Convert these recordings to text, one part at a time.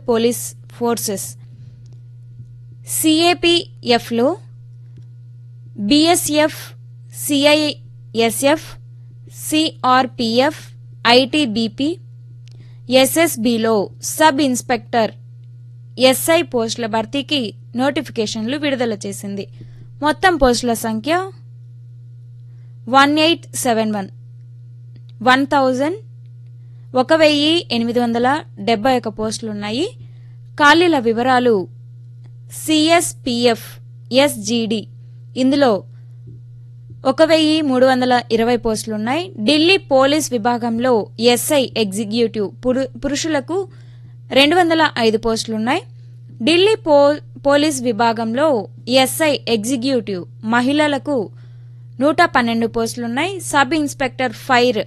police forces సిఏపిఎఫ్లో BSF CISF CRPF ITBP ఎస్ఎస్బిలో sub inspector SI పోస్టుల భర్తీకి నోటిఫికేషన్లు విడుదల చేసింది మొత్తం పోస్టుల సంఖ్య one eight seven one one thousand ఒక వెయ్యి ఎనిమిది వందల డెబ్బై ఒక పోస్టులు ఉన్నాయి ఖాళీల వివరాలు సిఎస్పిఎఫ్ ఎస్జిడి ఇందులో ఒక వెయ్యి మూడు వందల ఇరవై పోస్టులు ఉన్నాయి ఢిల్లీ పోలీస్ విభాగంలో ఎస్ఐ ఎగ్జిక్యూటివ్ పురు- పురుషులకు రెండు వందల ఐదు పోస్టులున్నాయి ఢిల్లీ పో పోలీస్ విభాగంలో ఎస్ఐ ఎగ్జిక్యూటివ్ మహిళలకు నూట పన్నెండు పోస్టులున్నాయి సబ్ ఇన్స్పెక్టర్ ఫైర్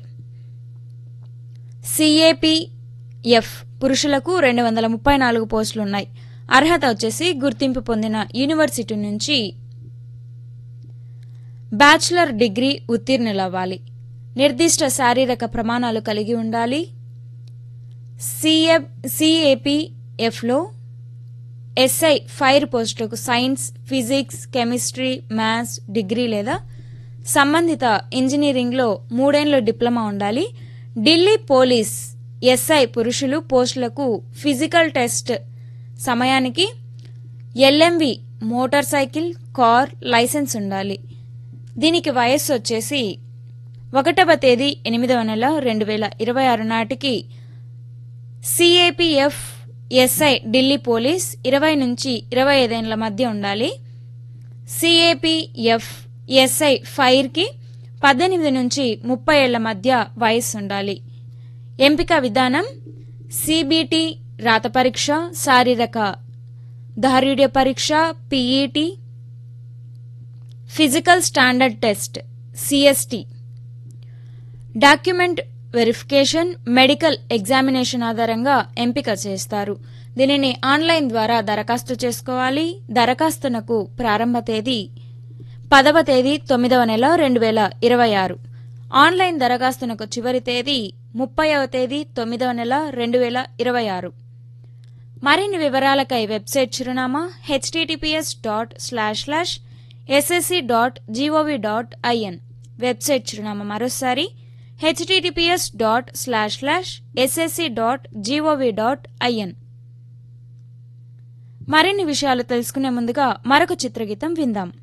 సిఏపిఎఫ్ పురుషులకు రెండు వందల ముప్పై నాలుగు పోస్టులున్నాయి అర్హత వచ్చేసి గుర్తింపు పొందిన యూనివర్సిటీ నుంచి బ్యాచిలర్ డిగ్రీ ఉత్తీర్ణులవ్వాలి నిర్దిష్ట శారీరక ప్రమాణాలు కలిగి ఉండాలి సిఏ సిఏపిఎఫ్లో ఎస్ఐ ఫైర్ పోస్టులకు science physics chemistry maths degree లేదా సంబంధిత ఇంజనీరింగ్లో మూడేండ్ల డిప్లొమా ఉండాలి ఢిల్లీ పోలీస్ ఎస్ఐ పురుషులు పోస్టులకు ఫిజికల్ టెస్ట్ సమయానికి LMV motorcycle car licence ఉండాలి దీనికి వయస్సు వచ్చేసి ఒకటవ తేదీ ఎనిమిదవ నెల రెండు వేల ఇరవై ఆరు నాటికి సిఏపిఎఫ్ ఎస్ఐ ఢిల్లీ పోలీస్ ఇరవై నుంచి ఇరవై ఐదేళ్ల మధ్య ఉండాలి సిఏపిఎఫ్ ఎస్ఐ ఫైర్కి పద్దెనిమిది నుంచి ముప్పై ఏళ్ల మధ్య వయస్సు ఉండాలి ఎంపిక విధానం సిబిటి రాత పరీక్ష శారీరక దారుఢ్య పరీక్ష PET physical standard test CST document verification medical examination ఆధారంగా ఎంపిక చేస్తారు దీనిని ఆన్లైన్ ద్వారా దరఖాస్తు చేసుకోవాలి దరఖాస్తునకు ప్రారంభ తేదీ పదవ తేదీ తొమ్మిదవ నెల రెండు వేల ఇరవై ఆరు ఆన్లైన్ దరఖాస్తునకు చివరి తేదీ ముప్పైవ తేదీ తొమ్మిదవ నెల రెండు వేల ఇరవై ఆరు మరిన్ని వివరాలకై వెబ్సైట్ చిరునామా HTTPS dot slash slash SSC dot GOV dot IN website చిరునామా మరోసారి HTTPS dot slash slash SSC dot GOV dot IN మరిన్ని విషయాలు తెలుసుకునే ముందుగా మరొక చిత్రగీతం విందాం